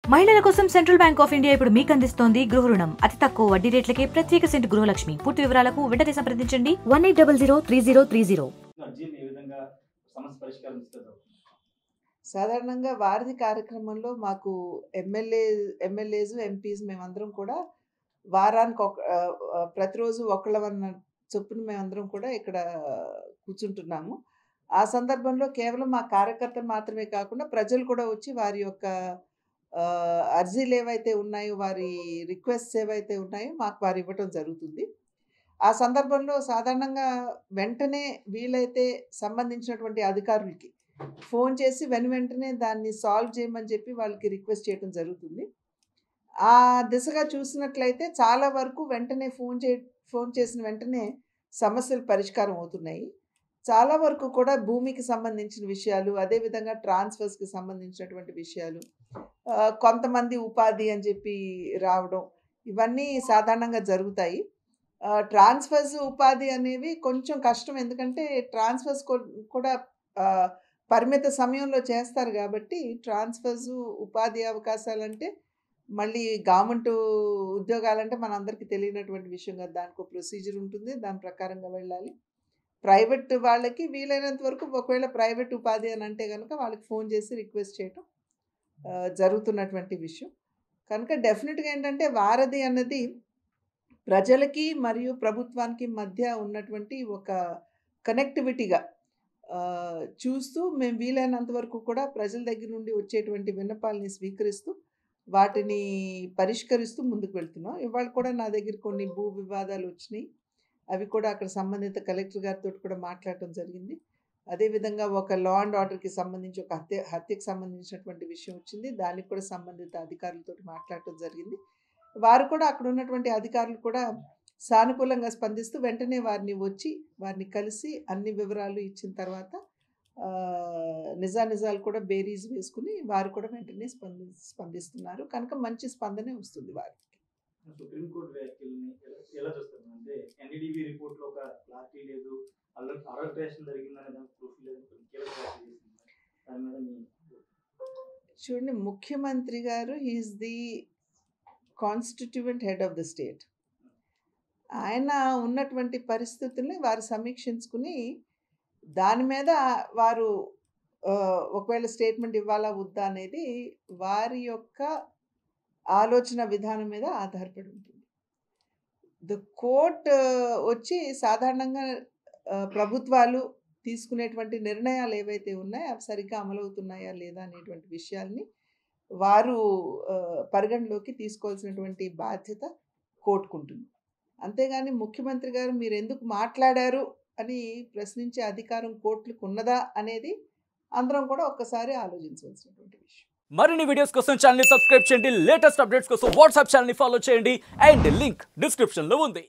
మహిళల కోసం central bank of India ఇప్పుడు మీకు అందిస్తోంది గృహ రుణం అతి తక్కువ వడ్డీ రేట్లకే ప్రత్యేక సెంట్ గృహలక్ష్మి పూర్తి వివరాలకు వెంటనే సంప్రదించండి one eight double zero three zero three zero అర్జీని ఏ విధంగా సమస్య పరిష్కారం ఇస్తారు సాధారణంగా వారధి కార్యక్రమంలో మాకు ఎమ్మెల్యే ఎమ్మెల్యేస్ ఎంపీస్ మేమందరం కూడా వారానికి ఒక ఆ, ఆ, ప్రతిరోజు ఒకళ్ళవన్న చొప్పున మేమందరం కూడా ఇక్కడ కూర్చుంటున్నాము ఆ సందర్భంలో కేవలం మా కార్యకర్తలు మాత్రమే కాకుండా ప్రజలు కూడా వచ్చి వారి యొక్క ఆ, అర్జీలు ఏవైతే ఉన్నాయో వారి రిక్వెస్ట్స్ ఏవైతే ఉన్నాయో మాకు వారు ఇవ్వటం జరుగుతుంది ఆ సందర్భంలో సాధారణంగా వెంటనే వీలైతే సంబంధించినటువంటి అధికారులకి ఫోన్ చేసి వెను వెంటనే దాన్ని సాల్వ్ చేయమని చెప్పి వాళ్ళకి రిక్వెస్ట్ చేయడం జరుగుతుంది ఆ దిశగా చూసినట్లయితే చాలా వరకు వెంటనే ఫోన్ చే ఫోన్ చేసిన వెంటనే సమస్యలు పరిష్కారం అవుతున్నాయి చాలా వరకు కూడా భూమికి సంబంధించిన విషయాలు అదేవిధంగా ట్రాన్స్ఫర్స్కి సంబంధించినటువంటి విషయాలు ఆ, కొంతమంది ఉపాధి అని చెప్పి రావడం ఇవన్నీ సాధారణంగా జరుగుతాయి ట్రాన్స్ఫర్స్ ఉపాధి అనేవి కొంచెం కష్టం ఎందుకంటే ట్రాన్స్ఫర్స్ కూడా ఆ, పరిమిత సమయంలో చేస్తారు కాబట్టి ట్రాన్స్ఫర్స్ ఉపాధి అవకాశాలు అంటే మళ్ళీ గవర్నమెంట్ ఉద్యోగాలంటే మనందరికీ తెలియనటువంటి విషయం కదా దానికి ఒక ప్రొసీజర్ ఉంటుంది దాని ప్రకారంగా వెళ్ళాలి ప్రైవేట్ వాళ్ళకి వీలైనంత వరకు ఒకవేళ ప్రైవేట్ ఉపాధి అని అంటే కనుక వాళ్ళకి ఫోన్ చేసి రిక్వెస్ట్ చేయటం ఆ, జరుగుతున్నటువంటి విషయం కనుక డెఫినెట్గా ఏంటంటే వారధి అన్నది ప్రజలకి మరియు ప్రభుత్వానికి మధ్య ఉన్నటువంటి ఒక కనెక్టివిటీగా ఆ, చూస్తూ మేము వీలైనంత వరకు కూడా ప్రజల దగ్గర నుండి వచ్చేటువంటి విన్నపాలని స్వీకరిస్తూ వాటిని పరిష్కరిస్తూ ముందుకు వెళ్తున్నాం ఇవాళ కూడా నా దగ్గర కొన్ని భూ వివాదాలు వచ్చినాయి అవి కూడా అక్కడ సంబంధిత కలెక్టర్ గారితో కూడా మాట్లాడటం జరిగింది అదేవిధంగా ఒక లా అండ్ ఆర్డర్కి సంబంధించి ఒక హత్య హత్యకు సంబంధించినటువంటి విషయం వచ్చింది దానికి కూడా సంబంధిత అధికారులతో మాట్లాడటం జరిగింది వారు కూడా అక్కడ ఉన్నటువంటి అధికారులు కూడా సానుకూలంగా స్పందిస్తూ వెంటనే వారిని వచ్చి వారిని కలిసి అన్ని వివరాలు ఇచ్చిన తర్వాత ఆ, నిజానిజాలు కూడా బేరీజ్ వేసుకుని వారు కూడా వెంటనే స్పంది స్పందిస్తున్నారు కనుక మంచి స్పందనే వస్తుంది వారికి సుప్రీంకోర్టు వ్యాఖ్యల్ని ఎలా- ఎలా చూస్తారు అంటే ఎన్డీడీబీ రిపోర్ట్ లో ఒక క్లారిటీ లేదు అరగ్రేషన్ జరిగిందనే దానికి ప్రూఫ్ లేదు కొన్ని కీలక వ్యాఖ్యలు చేసింది దాని మీద మీ చూడండి ముఖ్యమంత్రి గారు he is the constituent head of the state ఆయన ఉన్నటువంటి పరిస్థితుల్ని వారు సమీక్షించుకుని దాని మీద వారు ఆ, ఒకవేళ స్టేట్మెంట్ ఇవ్వాలా వద్దా అనేది వారి యొక్క ఆలోచన విధానం మీద ఆధారపడి ఉంటుంది ద కోర్ట్ వచ్చి సాధారణంగా ఆ, ప్రభుత్వాలు తీసుకునేటువంటి నిర్ణయాలు ఏవైతే ఉన్నాయో అవి సరిగ్గా అమలవుతున్నాయా లేదా అనేటువంటి విషయాల్ని వారు ఆ, పరిగణలోకి తీసుకోవాల్సినటువంటి బాధ్యత కోర్టుకుంటుంది అంతేగాని ముఖ్యమంత్రి గారు మీరు ఎందుకు మాట్లాడారు అని ప్రశ్నించే అధికారం కోర్టులకు ఉన్నదా అనేది అందరం కూడా ఒక్కసారి ఆలోచించవలసినటువంటి విషయం మరిన్ని వీడియోస్ కోసం ఛానల్ సబ్స్క్రైబ్ చేయండి లేటెస్ట్ అప్డేట్స్ కోసం వాట్సాప్ ఛానల్ ఫాలో చేయండి అండ్ లింక్ డిస్క్రిప్షన్ లో ఉంది